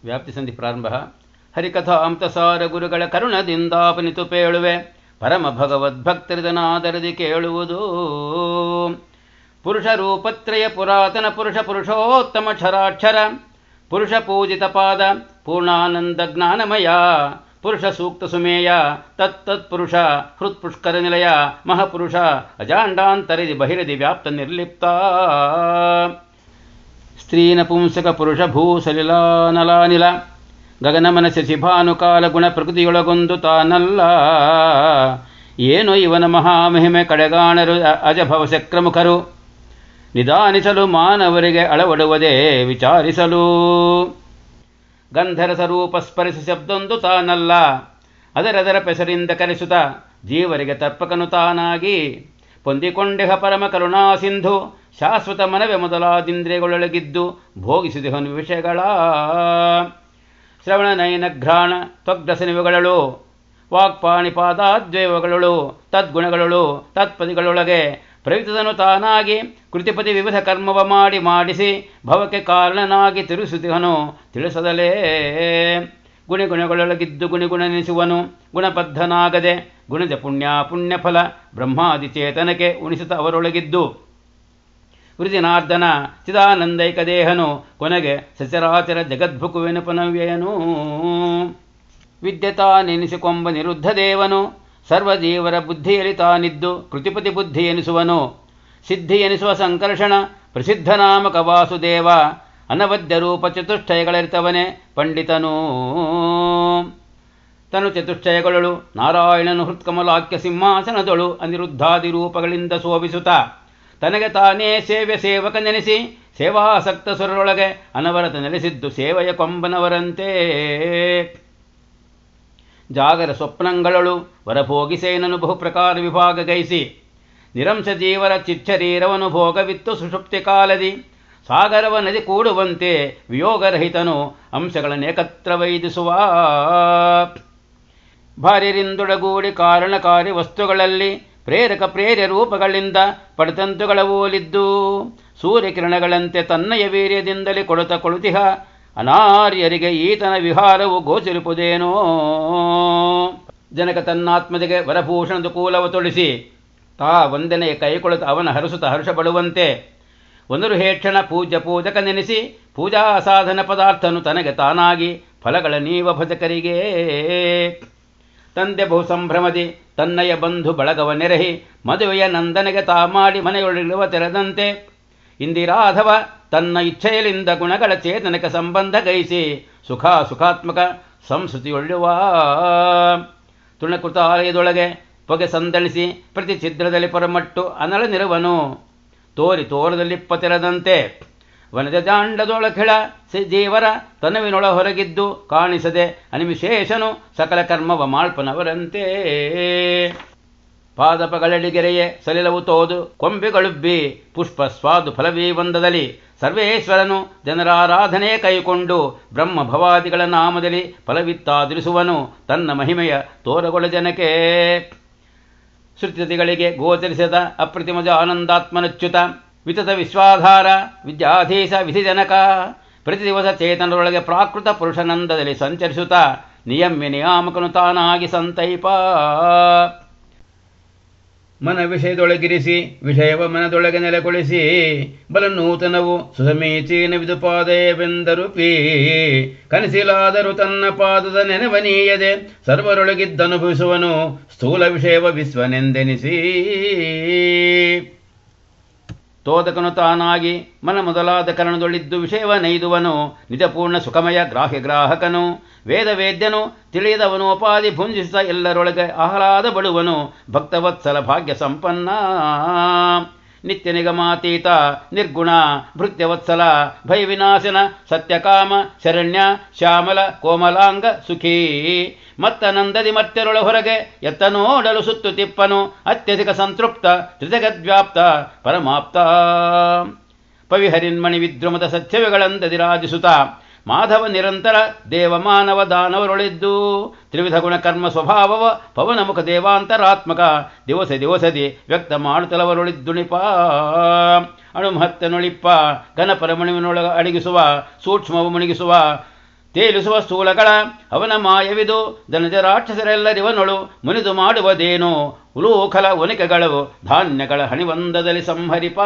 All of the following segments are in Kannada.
ವ್ಯಾಪ್ತಿ ಸಂಧಿ ಪ್ರಾರಂಭ ಹರಿಕಥಾಂತಸಾರ ಗುರುಗಳ ಕರುಣದಿಂದಾಪನಿತು ಪೇಳುವೆ ಪರಮ ಭಗವದ್ಭಕ್ತರಿದನಾದರದಿ ಕೇಳುವುದು ಪುರುಷ ರೂಪತ್ರಯ ಪುರಾತನ ಪುರುಷ ಪುರುಷೋತ್ತಮ ಕ್ಷರಾಕ್ಷರ ಪುರುಷ ಪೂಜಿತ ಪಾದ ಪೂರ್ಣಾನಂದ ಜ್ಞಾನಮಯ ಪುರುಷ ಸೂಕ್ತ ಸುಮೇಯ ತತ್ತತ್ ಪುರುಷ ಹೃತ್ಪುಷ್ಕರ ನಿಲಯ ಮಹಾಪುರುಷ ಅಜಾಂಡಾಂತರಿದಿ ಬಹಿರದಿ ವ್ಯಾಪ್ತ ನಿರ್ಲಿಪ್ತ ಸ್ತ್ರೀನ ಪುಂಸಕ ಪುರುಷ ಭೂಸಲಿಲಾನಲಾನಿಲ ಗಗನ ಮನಸ್ಸ ಶಿಭಾನುಕಾಲ ಗುಣ ಪ್ರಕೃತಿಯೊಳಗೊಂದು ತಾನಲ್ಲ ಏನು ಇವನ ಮಹಾಮಹಿಮೆ ಕಡೆಗಾಣರು ಅಜಭವ ಚಕ್ರಮುಖರು ನಿಧಾನಿಸಲು ಮಾನವರಿಗೆ ಅಳವಡುವುದೇ ವಿಚಾರಿಸಲು ಗಂಧರ ಸ್ವರೂಪ ಸ್ಪರಿಸ ಶಬ್ದೊಂದು ತಾನಲ್ಲ ಅದರದರ ಪೆಸರಿಂದ ಕರೆಸುತ್ತ ಜೀವರಿಗೆ ತರ್ಪಕನು ತಾನಾಗಿ ಹೊಂದಿಕೊಂಡೆಹ ಪರಮ ಕರುಣಾ ಸಿಂಧು ಶಾಶ್ವತ ಮನವೇ ಮೊದಲಾದಿಂದ್ರಿಯಗಳೊಳಗಿದ್ದು ಭೋಗಿಸಿದೆಹನು ವಿಷಯಗಳ ಶ್ರವಣ ನಯನ ಘ್ರಾಣ ತ್ವಗ್ರಸನಿವುಗಳಳು ವಾಕ್ಪಾಣಿಪಾದಾದ್ವಯಗಳು ತದ್ಗುಣಗಳು ತತ್ಪದಿಗಳೊಳಗೆ ಪ್ರಯುಕ್ತದನು ತಾನಾಗಿ ಕೃತಿಪತಿ ವಿವಿಧ ಕರ್ಮವ ಮಾಡಿ ಮಾಡಿಸಿ ಭವಕ್ಕೆ ಕಾರಣನಾಗಿ ತಿರುಸುತಿಹನು ತಿಳಿಸದಲೇ ಗುಣಗುಣಗಳೊಳಗಿದ್ದು ಗುಣಿಗುಣನೆನಿಸುವನು ಗುಣಬದ್ಧನಾಗದೆ ಗುಣದ ಪುಣ್ಯ ಪುಣ್ಯಫಲ ಬ್ರಹ್ಮಾದಿ ಚೇತನಕ್ಕೆ ಉಣಿಸುತ್ತ ಅವರೊಳಗಿದ್ದು ವೃದಿನಾರ್ದನ ಚಿದಾನಂದೈಕ ದೇಹನು ಕೊನೆಗೆ ಸಚರಾಚರ ಜಗದ್ಭುಕುವೆನು ಪುನವ್ಯಯನು ವಿದ್ಯತಾ ನೆನೆಸಿಕೊಂಬ ನಿರುದ್ಧ ದೇವನು ಸರ್ವಜೀವರ ಬುದ್ಧಿಯಲ್ಲಿ ತಾನಿದ್ದು ಕೃತಿಪತಿ ಬುದ್ಧಿ ಎನಿಸುವನು ಸಿದ್ಧಿ ಎನಿಸುವ ಸಂಕರ್ಷಣ ಪ್ರಸಿದ್ಧನಾಮಕ ವಾಸುದೇವ ಅನವದ್ಯ ರೂಪ ಚತುಷ್ಟಯಗಳಿರ್ತವನೇ ಪಂಡಿತನೂ ತನು ಚತುಷ್ಟಯಗಳು ನಾರಾಯಣನು ಹೃತ್ಕಮಲಾಕ್ಯ ಸಿಂಹಾಸನದೊಳು ಅನಿರುದ್ಧಾದಿ ರೂಪಗಳಿಂದ ಶೋಭಿಸುತ್ತ ತನಗೆ ತಾನೇ ಸೇವೆ ಸೇವಕ ನೆನೆಸಿ ಸೇವಾಸಕ್ತ ಸುರರೊಳಗೆ ಅನವರತ ನೆಲೆಸಿದ್ದು ಸೇವೆಯ ಕೊಂಬನವರಂತೆ ಜಾಗರ ಸ್ವಪ್ನಂಗಳಳು ವರಭೋಗಿಸೇನನು ಬಹುಪ್ರಕಾರ ವಿಭಾಗ ಗೈಸಿ ನಿರಂಶ ಜೀವರ ಚಿಚ್ಚರೀರವನು ಭೋಗವಿತ್ತು ಸುಷುಪ್ತಿ ಕಾಲದಿ ಸಾಗರವ ನದಿ ಕೂಡುವಂತೆ ವಿಯೋಗರಹಿತನು ಅಂಶಗಳನ್ನೇಕತ್ರ ವೈದಿಸುವ ಭಾರ್ಯರಿಂದೊಡಗೂಡಿ ಕಾರಣಕಾರಿ ವಸ್ತುಗಳಲ್ಲಿ ಪ್ರೇರಕ ಪ್ರೇರ್ಯ ರೂಪಗಳಿಂದ ಪಡತಂತುಗಳ ಓಲಿದ್ದು ಸೂರ್ಯಕಿರಣಗಳಂತೆ ತನ್ನಯ ವೀರ್ಯದಿಂದಲೇ ಕೊಡುತ್ತ ಕೊಳುತಿಹ ಅನಾರ್ಯರಿಗೆ ಈತನ ವಿಹಾರವು ಗೋಚರಿಪುದೇನೋ ಜನಕ ತನ್ನಾತ್ಮದಿಗೆ ವರಭೂಷಣದ ಕೂಲವ ತೊಳಿಸಿ ತಾ ವಂದನೆಯ ಕೈಕೊಳುತ್ತ ಅವನ ಹರಸುತ್ತ ಹರ್ಷಪಡುವಂತೆ ಒಂದರು ಹೇಕ್ಷಣ ಪೂಜ್ಯ ಪೂಜಕ ನೆನೆಸಿ ಪೂಜಾ ಸಾಧನ ಪದಾರ್ಥನು ತನಗೆ ತಾನಾಗಿ ಫಲಗಳ ನೀವ ಭಜಕರಿಗೆ ತಂದೆ ಬಹು ಸಂಭ್ರಮದಿ ತನ್ನಯ ಬಂಧು ಬಳಗವ ನೆರಹಿ ಮದುವೆಯ ನಂದನೆಗೆ ತಾ ಮಾಡಿ ಮನೆಯೊಳಿರುವ ತೆರೆದಂತೆ ಇಂದಿರಾಧವ ತನ್ನ ಇಚ್ಛೆಯಲಿಂದ ಗುಣಗಳ ಚೇತನಕ ಸಂಬಂಧ ಗೈಸಿ ಸುಖ ಸುಖಾತ್ಮಕ ಸಂಸ್ಕೃತಿಯೊಳ್ಳುವ ತುಣಕೃತಾಲಯದೊಳಗೆ ಪೊಗೆ ಸಂದಳಿಸಿ ಪ್ರತಿ ಛಿದ್ರದಲ್ಲಿ ಪರಮಟ್ಟು ಅನಳನಿರುವನು ತೋರಿ ತೋರದಲ್ಲಿಪ್ಪ ತೆರೆದಂತೆ ವನಜ ಜಾಂಡದೊಳಖಿಳ ಜೀವರ ತನುವಿನೊಳ ಹೊರಗಿದ್ದು ಕಾಣಿಸದೆ ಅನಿಮಿಶೇಷನು ಸಕಲ ಕರ್ಮವ ಮಾಳ್ಪನವರಂತೆ ಪಾದಪಗಳಡಿಗೆರೆಯೇ ಸಲಿಲವು ತೋದು ಕೊಂಬೆಗಳುಬ್ಬಿ ಪುಷ್ಪ ಸ್ವಾದು ಫಲವೀ ಒಂದದಲ್ಲಿ ಸರ್ವೇಶ್ವರನು ಜನರಾರಾಧನೆ ಕೈಕೊಂಡು ಬ್ರಹ್ಮ ಭವಾದಿಗಳ ನಾಮದಲ್ಲಿ ಫಲವಿತ್ತಾದಿರಿಸುವನು ತನ್ನ ಮಹಿಮೆಯ ತೋರಗೊಳ ಜನಕ್ಕೆ ಶ್ರುತಿಗಳಿಗೆ ಗೋಚರಿಸದ ಅಪ್ರತಿಮಜ ಆನಂದಾತ್ಮನಚ್ಯುತ ವಿತತ ವಿಶ್ವಾಧಾರ ವಿದ್ಯಾಧೀಶ ವಿಧಿಜನಕ ಪ್ರತಿ ದಿವಸ ಚೇತನರೊಳಗೆ ಪ್ರಾಕೃತ ಪುರುಷನಂದದಲ್ಲಿ ಸಂಚರಿಸುತ್ತಾ ನಿಯಮ್ಯ ನಿಯಾಮಕನು ತಾನಾಗಿ ಸಂತೈಪ ಮನ ವಿಷಯದೊಳಗಿರಿಸಿ ವಿಷಯವ ಮನದೊಳಗೆ ನೆಲೆಗೊಳಿಸಿ ಬಲ ನೂತನವು ಸುಸಮೀಚೀನ ವಿದುಪಾದಯವೆಂದರುಪಿ ಕನಸಿಲಾದರೂ ತನ್ನ ಪಾದದ ನೆನವನೀಯದೆ ಸರ್ವರೊಳಗಿದ್ದನುಭವಿಸುವನು ಸ್ಥೂಲ ವಿಷಯವ ವಿಶ್ವನೆಂದೆನಿಸಿ ತೋದಕನು ತಾನಾಗಿ ಮನ ಮೊದಲಾದ ಕರಣದೊಳಿದ್ದು ವಿಷಯವ ನೈದುವನು ನಿಜಪೂರ್ಣ ಸುಖಮಯ ಗ್ರಾಹ್ಯ ಗ್ರಾಹಕನು ವೇದವೇದ್ಯನು ತಿಳಿಯದವನು ಉಪಾಧಿ ಭುಂಜಿಸಿದ ಎಲ್ಲರೊಳಗೆ ಆಹ್ಲಾದ ಬಳುವನು ಭಕ್ತವತ್ಸಲ ಭಾಗ್ಯ ಸಂಪನ್ನ ನಿತ್ಯ ನಿಗಮಾತೀತ ನಿರ್ಗುಣ ಭೃತ್ಯವತ್ಸಲ ಭಯವಿನಾಶನ ಸತ್ಯಕಾಮ ಶರಣ್ಯ ಶ್ಯಾಮಲ ಕೋಮಲಾಂಗ ಸುಖೀ ಮತ್ತ ನಂದದಿ ಮತ್ತೆರೊಳ ಹೊರಗೆ ಎತ್ತ ನೋಡಲು ಸುತ್ತು ತಿಪ್ಪನು ಅತ್ಯಧಿಕ ಸಂತೃಪ್ತ ತ್ರಿಜಗದ್ವ್ಯಾಪ್ತ ಪರಮಾಪ್ತ ಪವಿಹರಿನ್ಮಣಿ ವಿದ್ರುಮದ ಸತ್ಯವೆಗಳಂದದಿರಾಜಿಸುತ್ತ ಮಾಧವ ನಿರಂತರ ದೇವಮಾನವ ದಾನವರೊಳಿದ್ದು ತ್ರಿವಿಧ ಗುಣಕರ್ಮ ಸ್ವಭಾವವ ಪವನಮುಖ ದೇವಾಂತರಾತ್ಮಕ ದಿವಸ ದಿವಸದಿ ವ್ಯಕ್ತ ಮಾಡುತ್ತಲವರೊಳಿದ್ದುಣಿಪ ಅಣುಮಹತ್ತನೊಳಿಪ್ಪ ಘನಪರಮಣಿವಿನೊಳಗ ಅಡಗಿಸುವ ಸೂಕ್ಷ್ಮವ ಮುಣಿಗಿಸುವ ತೇಲಿಸುವ ಸ್ಥೂಲಗಳ ಅವನ ಮಾಯವಿದು ಧನಜ ರಾಕ್ಷಸರೆಲ್ಲರಿವನೊಳು ಮುನಿದು ಮಾಡುವುದೇನು ಉಲೂಖಲ ಒನಿಕೆಗಳವು ಧಾನ್ಯಗಳ ಹಣಿವಂದದಲ್ಲಿ ಸಂಹರಿಪ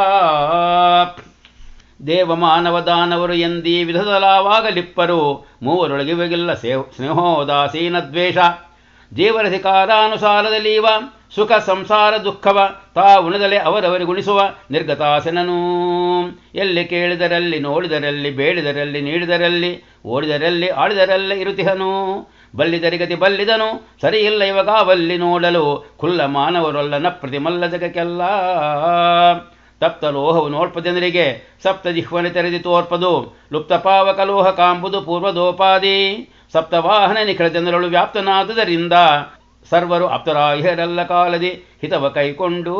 ದೇವ ಮಾನವ ದಾನವರು ಎಂದೀ ವಿಧದಲಾವಾಗಲಿಪ್ಪರು ಮೂವರೊಳಗಿವೆಗಿಲ್ಲ ಸೇವ್ ಸ್ನೇಹೋದಾಸೀನ ದ್ವೇಷ ಜೀವರಸಿಕಾರಾನುಸಾರದಲ್ಲೀವ ಸುಖ ಸಂಸಾರ ದುಃಖವ ತಾ ಉಣದಲೆ ಅವರವರಿಗುಣಿಸುವ ನಿರ್ಗತಾಸನನು ಎಲ್ಲಿ ಕೇಳಿದರಲ್ಲಿ ನೋಡಿದರಲ್ಲಿ ಬೇಡಿದರಲ್ಲಿ ನೀಡಿದರಲ್ಲಿ ಓಡಿದರಲ್ಲಿ ಆಡಿದರಲ್ಲೇ ಇರುತಿಹನು ಬಲ್ಲಿದರಿಗತಿ ಬಲ್ಲಿದನು ಸರಿಯಿಲ್ಲ ಇವಾಗಾವಲ್ಲಿ ನೋಡಲು ಕುಲ್ಲ ಮಾನವರೊಲ್ಲನ ಪ್ರತಿಮಲ್ಲ ಜಗಕ್ಕೆಲ್ಲ ತಪ್ತ ಲೋಹವು ನೋಡ್ಪ ಜನರಿಗೆ ಸಪ್ತ ಜಿಹ್ವನೆ ತೆರೆದಿ ತೋರ್ಪದು ಲುಪ್ತ ಪಾವಕ ಲೋಹ ಕಾಂಬುದು ಪೂರ್ವದೋಪಾದಿ ಸಪ್ತವಾಹನ ನಿಖಳ ಜನರಳು ವ್ಯಾಪ್ತನಾದುದರಿಂದ ಸರ್ವರು ಆಪ್ತರಾಹ್ಯರೆಲ್ಲ ಕಾಲದಿ ಹಿತವ ಕೈಕೊಂಡು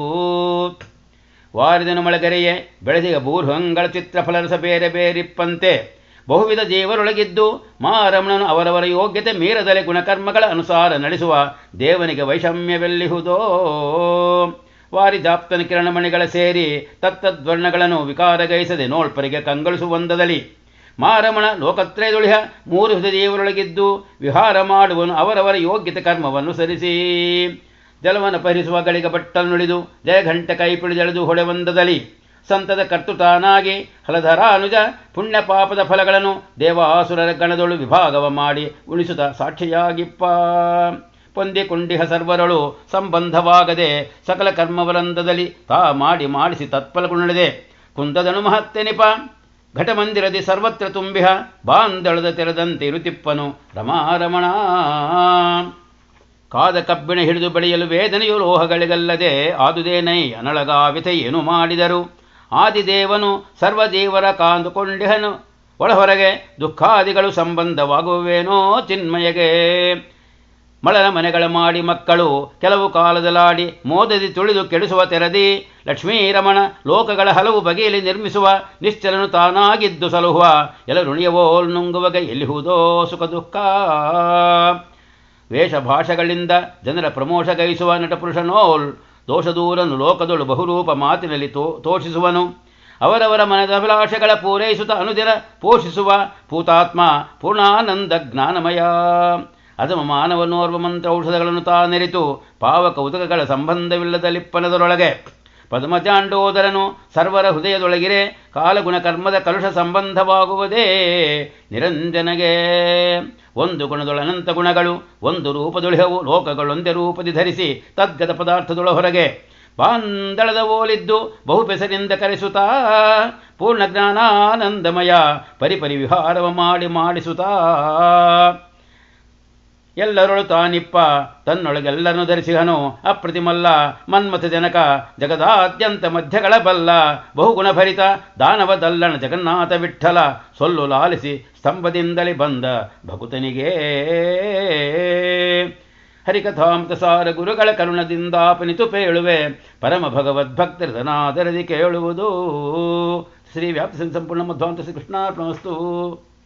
ವಾರಿದನು ಮಳಗರೆಯೇ ಬೆಳೆದಿಗ ಬೂರ್ಹಂಗಳ ಚಿತ್ರಫಲರಸ ಬೇರೆ ಬೇರಿಪ್ಪಂತೆ ಬಹುವಿಧ ಜೀವರೊಳಗಿದ್ದು ಮಾರಮಣನು ಅವರವರ ಯೋಗ್ಯತೆ ಮೀರದಲೆ ಗುಣಕರ್ಮಗಳ ಅನುಸಾರ ನಡೆಸುವ ದೇವನಿಗೆ ವೈಷಮ್ಯವೆಲ್ಲಿಹುದೋ ವಾರಿದಾಪ್ತನ ಕಿರಣಮಣಿಗಳ ಸೇರಿ ತತ್ತದ್ವರ್ಣಗಳನ್ನು ವಿಕಾರಗೈಸದೆ ನೋಳ್ಪರಿಗೆ ಕಂಗೊಳಿಸುವಂದದಲ್ಲಿ ಮಾರಮಣ ಲೋಕತ್ರಯದೊಳಿಹ ಮೂರು ವಿಧ ದೇವರೊಳಗಿದ್ದು ವಿಹಾರ ಮಾಡುವನು ಅವರವರ ಯೋಗ್ಯತೆ ಕರ್ಮವನ್ನು ಸರಿಸಿ ಜಲವನ್ನು ಪರಿಸುವ ಗಳಿಗ ಬಟ್ಟಲು ನುಳಿದು ಜಯಘಂಟ ಕೈಪಿಳಿದೆಳೆದು ಹೊಳೆವಂದದಲ್ಲಿ ಸಂತದ ಕರ್ತೃತಾನಾಗಿ ಹಲಧರಾನುಜ ಪುಣ್ಯ ಪಾಪದ ಫಲಗಳನ್ನು ದೇವಾಸುರರ ಗಣದೊಳು ವಿಭಾಗವ ಮಾಡಿ ಉಳಿಸುತ್ತ ಸಾಕ್ಷಿಯಾಗಿಪ್ಪ ಪೊಂದಿಕೊಂಡಿಹ ಸರ್ವರಳು ಸಂಬಂಧವಾಗದೆ ಸಕಲ ಕರ್ಮವರಂದದಲ್ಲಿ ತಾ ಮಾಡಿ ಮಾಡಿಸಿ ತತ್ಫಲಗುಣಳಿದೆ ಕುಂದದನು ಮಹತ್ತೆನಿಪ ಘಟಮಂದಿರದಿ ಸರ್ವತ್ರ ತುಂಬಿಹ ಬಾಂದಳದ ತೆರೆದಂತೆ ಇರುತಿಪ್ಪನು ರಮಾರಮಣ ಕಾದ ಕಬ್ಬಿಣ ಹಿಡಿದು ಬೆಳೆಯಲು ವೇದನೆಯು ಲೋಹಗಳಿಗಲ್ಲದೆ ಆದುದೇನೈ ಅನಳಗಾವಿತ ಏನು ಮಾಡಿದರು ಆದಿದೇವನು ಸರ್ವದೇವರ ಕಾಂದುಕೊಂಡಿಹನು ಒಳಹೊರಗೆ ದುಃಖಾದಿಗಳು ಸಂಬಂಧವಾಗುವೇನೋ ಚಿನ್ಮಯಗೆ ಮಳಲ ಮನೆಗಳ ಮಾಡಿ ಮಕ್ಕಳು ಕೆಲವು ಕಾಲದಲಾಡಿ ಮೋದದಿ ತುಳಿದು ಕೆಡಿಸುವ ತೆರದಿ ಲಕ್ಷ್ಮೀರಮಣ ಲೋಕಗಳ ಹಲವು ಬಗೆಯಲ್ಲಿ ನಿರ್ಮಿಸುವ ನಿಶ್ಚಲನು ತಾನಾಗಿದ್ದು ಸಲಹುವ ಎಲ ಋಣಿಯವೋಲ್ ನುಂಗುವಗೆ ಎಲ್ಲಿಹುದೋ ಸುಖ ದುಃಖ ವೇಷಭಾಷಗಳಿಂದ ಜನರ ಪ್ರಮೋಷ ಗೈಸುವ ನಟಪುರುಷನೋಲ್ ದೋಷದೂರನು ಲೋಕದೊಳು ಬಹುರೂಪ ಮಾತಿನಲ್ಲಿ ತೋ ತೋಷಿಸುವನು ಅವರವರ ಮನದ ಅಭಿಲಾಷೆಗಳ ಪೂರೈಸುತ್ತ ಅನುದಿನ ಪೋಷಿಸುವ ಪೂತಾತ್ಮ ಪೂರ್ಣಾನಂದ ಜ್ಞಾನಮಯ ಅದಮ ಮಾನವನೋರ್ವ ಮಂತ್ರ ಔಷಧಗಳನ್ನು ತಾನೆರಿತು ಪಾವಕ ಉದಕಗಳ ಸಂಬಂಧವಿಲ್ಲದ ಲಿಪ್ಪನದರೊಳಗೆ ಪದ್ಮಚಾಂಡೋದರನು ಸರ್ವರ ಹೃದಯದೊಳಗಿರೆ ಕಾಲಗುಣ ಕರ್ಮದ ಕಲುಷ ಸಂಬಂಧವಾಗುವುದೇ ನಿರಂಜನಗೆ ಒಂದು ಗುಣದೊಳ ಅನಂತ ಗುಣಗಳು ಒಂದು ರೂಪದೊಳಿಹವು ಲೋಕಗಳೊಂದೇ ರೂಪದಿ ಧರಿಸಿ ತದ್ಗತ ಪದಾರ್ಥದೊಳ ಹೊರಗೆ ಬಾಂದಳದ ಓಲಿದ್ದು ಬಹುಪೆಸರಿಂದ ಕರೆಸುತ್ತಾ ಪೂರ್ಣ ಜ್ಞಾನಾನಂದಮಯ ಪರಿಪರಿ ವಿಹಾರವ ಮಾಡಿ ಮಾಡಿಸುತ್ತಾ ಎಲ್ಲರೊಳು ತಾನಿಪ್ಪ ತನ್ನೊಳಗೆಲ್ಲರನ್ನು ಧರಿಸಿಹನು ಅಪ್ರತಿಮಲ್ಲ ಮನ್ಮಥ ಜನಕ ಜಗದಾದ್ಯಂತ ಮಧ್ಯಗಳ ಬಲ್ಲ ಬಹುಗುಣಭರಿತ ದಾನವದಲ್ಲಣ ಜಗನ್ನಾಥ ವಿಠಲ ಸೊಲ್ಲು ಲಾಲಿಸಿ ಸ್ತಂಭದಿಂದಲೇ ಬಂದ ಭಕುತನಿಗೆ ಹರಿಕಥಾಮೃತ ಸಾರ ಗುರುಗಳ ಕರುಣದಿಂದಾಪನಿತು ಪೇಳುವೆ ಪರಮ ಭಗವದ್ಭಕ್ತರದನಾದರದಿ ಕೇಳುವುದು ಶ್ರೀ ವ್ಯಾಪ್ತಿ ಸಂಪೂರ್ಣ ಮಧ್ವಾಂತ ಶ್ರೀ ಕೃಷ್ಣಾರ್ಪಣವಸ್ತು